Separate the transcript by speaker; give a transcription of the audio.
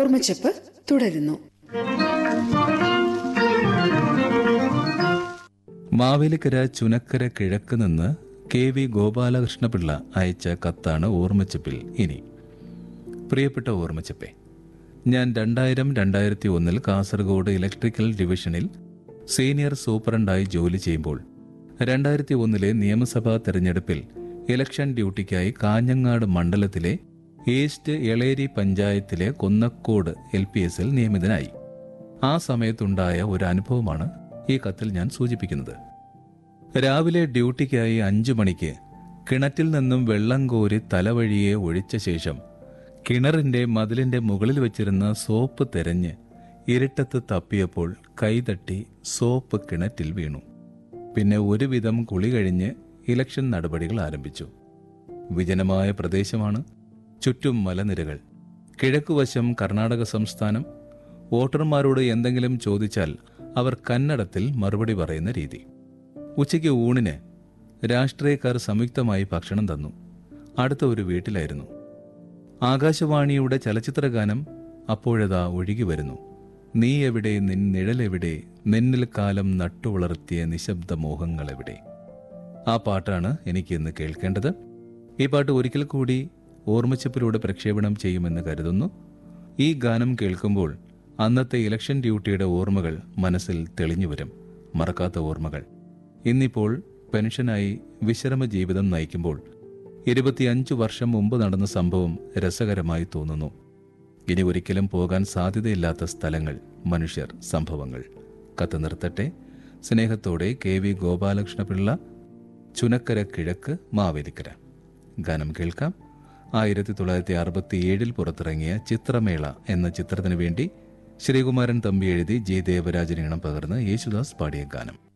Speaker 1: ഓർമ്മച്ചപ്പ് തുടരുന്നു
Speaker 2: മാവേലിക്കര ചുനക്കര കിഴക്ക് നിന്ന് കെ വി ഗോപാലകൃഷ്ണപിള്ള അയച്ച കത്താണ് ഓർമ്മച്ചപ്പിൽ ഇനി പ്രിയപ്പെട്ട ഓർമ്മച്ചപ്പേ ഞാൻ രണ്ടായിരം രണ്ടായിരത്തി ഒന്നിൽ കാസർഗോഡ് ഇലക്ട്രിക്കൽ ഡിവിഷനിൽ സീനിയർ സൂപ്രണ്ടായി ജോലി ചെയ്യുമ്പോൾ രണ്ടായിരത്തി ഒന്നിലെ നിയമസഭാ തെരഞ്ഞെടുപ്പിൽ ഇലക്ഷൻ ഡ്യൂട്ടിക്കായി കാഞ്ഞങ്ങാട് മണ്ഡലത്തിലെ ഈസ്റ്റ് എളേരി പഞ്ചായത്തിലെ കൊന്നക്കോട് എൽ പി എസിൽ നിയമിതനായി ആ സമയത്തുണ്ടായ ഒരു അനുഭവമാണ് ഈ കത്തിൽ ഞാൻ സൂചിപ്പിക്കുന്നത് രാവിലെ ഡ്യൂട്ടിക്കായി അഞ്ചു മണിക്ക് കിണറ്റിൽ നിന്നും വെള്ളം കോരി തലവഴിയെ ഒഴിച്ച ശേഷം കിണറിന്റെ മതിലിന്റെ മുകളിൽ വെച്ചിരുന്ന സോപ്പ് തെരഞ്ഞ് ഇരുട്ടത്ത് തപ്പിയപ്പോൾ കൈതട്ടി സോപ്പ് കിണറ്റിൽ വീണു പിന്നെ ഒരുവിധം കുളി കഴിഞ്ഞ് ഇലക്ഷൻ നടപടികൾ ആരംഭിച്ചു വിജനമായ പ്രദേശമാണ് ചുറ്റും മലനിരകൾ കിഴക്കുവശം കർണാടക സംസ്ഥാനം വോട്ടർമാരോട് എന്തെങ്കിലും ചോദിച്ചാൽ അവർ കന്നഡത്തിൽ മറുപടി പറയുന്ന രീതി ഉച്ചയ്ക്ക് ഊണിന് രാഷ്ട്രീയക്കാർ സംയുക്തമായി ഭക്ഷണം തന്നു അടുത്ത ഒരു വീട്ടിലായിരുന്നു ആകാശവാണിയുടെ ചലച്ചിത്ര ഗാനം അപ്പോഴതാ ഒഴുകി വരുന്നു നീ എവിടെ നിൻ നിഴലെവിടെ നിന്നിൽ കാലം നട്ടുവളർത്തിയ നിശബ്ദ മോഹങ്ങളെവിടെ ആ പാട്ടാണ് എനിക്ക് ഇന്ന് കേൾക്കേണ്ടത് ഈ പാട്ട് ഒരിക്കൽ കൂടി ഓർമ്മച്ചപ്പിലൂടെ പ്രക്ഷേപണം ചെയ്യുമെന്ന് കരുതുന്നു ഈ ഗാനം കേൾക്കുമ്പോൾ അന്നത്തെ ഇലക്ഷൻ ഡ്യൂട്ടിയുടെ ഓർമ്മകൾ മനസ്സിൽ തെളിഞ്ഞു വരും മറക്കാത്ത ഓർമ്മകൾ ഇന്നിപ്പോൾ പെൻഷനായി വിശ്രമ ജീവിതം നയിക്കുമ്പോൾ ഇരുപത്തിയഞ്ചു വർഷം മുമ്പ് നടന്ന സംഭവം രസകരമായി തോന്നുന്നു ഇനി ഒരിക്കലും പോകാൻ സാധ്യതയില്ലാത്ത സ്ഥലങ്ങൾ മനുഷ്യർ സംഭവങ്ങൾ കത്ത് നിർത്തട്ടെ സ്നേഹത്തോടെ കെ വി ഗോപാലകൃഷ്ണപിള്ള ചുനക്കര കിഴക്ക് മാവേലിക്കര ഗാനം കേൾക്കാം ആയിരത്തി തൊള്ളായിരത്തി അറുപത്തിയേഴിൽ പുറത്തിറങ്ങിയ ചിത്രമേള എന്ന ചിത്രത്തിനു വേണ്ടി ശ്രീകുമാരൻ തമ്പി എഴുതി ജി ദേവരാജൻ ഈണം പകർന്ന് യേശുദാസ് പാടിയ ഗാനം